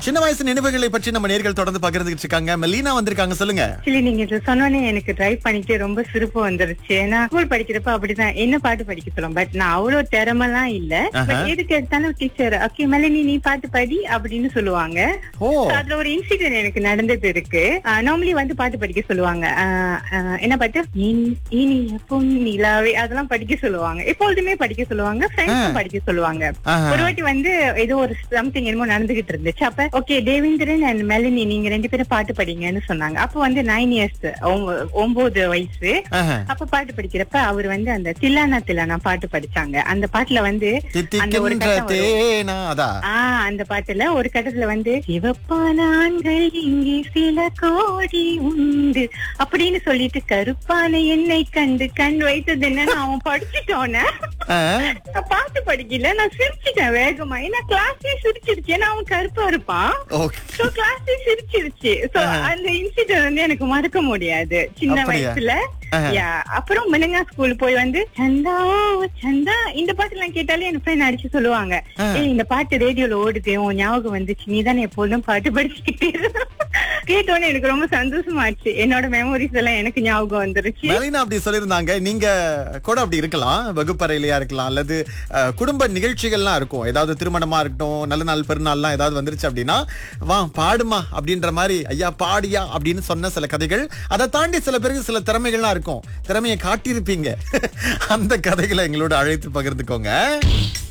சின்ன வயசு நினைவுகளை பற்றி நம்ம நேர்கள் தொடர்ந்து பகிர்ந்துகிட்டு இருக்காங்க மெலீனா வந்திருக்காங்க சொல்லுங்க ஆக்சுவலி நீங்க இது சொன்னோன்னே எனக்கு டிரைவ் பண்ணிட்டு ரொம்ப சிரிப்பு வந்துருச்சு ஏன்னா ஸ்கூல் படிக்கிறப்ப அப்படிதான் என்ன பாட்டு படிக்க சொல்லும் பட் நான் அவ்வளவு திறமெல்லாம் இல்ல ஆஹா. பட் எதுக்கு எடுத்தாலும் டீச்சர் ஓகே மெலனி நீ பாட்டு பாடி அப்படின்னு சொல்லுவாங்க ஓ So, அதுல ஒரு இன்சிடென்ட் எனக்கு நடந்தது இருக்கு நார்மலி வந்து பாட்டு படிக்க சொல்லுவாங்க ஆஹ் ஆஹ் என்ன பாட்டு இன்- இனிய பொன்னிலாவே அதெல்லாம் படிக்க சொல்லுவாங்க எப்பொழுதுமே படிக்க சொல்லுவாங்க ஃப்ரெண்ட்ஸும் படிக்க சொல்லுவாங்க ஆஹா. ஒரு வாட்டி வந்து ஏதோ ஒரு சம்திங் என்னமோ நடந்துகிட்டு இருந்துச்சு அப்ப ஓகே தேவேந்திரன் அண்ட் மெலினி நீங்க ரெண்டு பேரும் பாட்டு படிங்கன்னு சொன்னாங்க அப்ப வந்து நைன் இயர்ஸ் ஒன்பது வயசு ஆஹா. அப்ப பாட்டு படிக்கிறப்ப அவர் வந்து அந்த தில்லானா தில்லானா பாட்டு படிச்சாங்க அந்த பாட்டுல வந்து அந்த ஒரு தித்திக்கின்ற கட்டம் வரும். தேனா அதா ஆஹ் அந்த பாட்டுல ஒரு கட்டத்துல வந்து சிவப்பான ஆண்கள் இங்கே சில கோடி உண்டு அப்படின்னு சொல்லிட்டு கருப்பான என்னை கண்டு கண் வைத்தது என்னன்னு அவன் படிச்சுட்டோன்னு ஆ. நான் பாட்டு படிக்கல நான் சிரிச்சிட்டேன் வேகமா ஏன்னா கிளாஸே சிரிச்சிருச்சு ஏன்னா அவன் கருப்பா இருப்பான் ஓகே சோ கிளாஸே சிரிச்சிருச்சு சோ அந்த இன்சிடென்ட் வந்து எனக்கு மறக்க முடியாது சின்ன அப்படியா? வயசுல ஆஹா. Yeah. அப்புறம் மினங்கா ஸ்கூல் போய் வந்து சந்தா சந்தா இந்த பாட்டு எல்லாம் கேட்டாலே என் ஃப்ரெண்ட் அடிச்சு சொல்லுவாங்க ஆ. ஏய் இந்த பாட்டு ரேடியோல ஓடுது உன் ஞாபகம் வந்துச்சு நீ தானே எப்போதும் பாட்டு படிச்சுக்கிட்டே இருந்த." கேட்டோன்னே எனக்கு ரொம்ப சந்தோஷமாச்சு என்னோட மெமரிஸ் எல்லாம் எனக்கு ஞாபகம் வந்துருச்சு மெலினா அப்படி சொல்லியிருந்தாங்க நீங்க கூட அப்படி இருக்கலாம் வகுப்பறையிலயா இருக்கலாம் அல்லது அஹ், குடும்ப நிகழ்ச்சிகள்லாம் இருக்கும் ஏதாவது திருமணமா இருக்கட்டும் நல்ல நாள் பெருநாள்லாம் ஏதாவது வந்துருச்சு அப்படின்னா வா பாடுமா அப்படின்ற மாதிரி ஐயா பாடியா அப்படின்னு சொன்ன சில கதைகள் அதை தாண்டி சில பேருக்கு சில திறமைகள்லாம் இருக்கும் திறமையை காட்டியிருப்பீங்க அந்த கதைகளை எங்களோட அழைத்து பகிர்ந்துக்கோங்க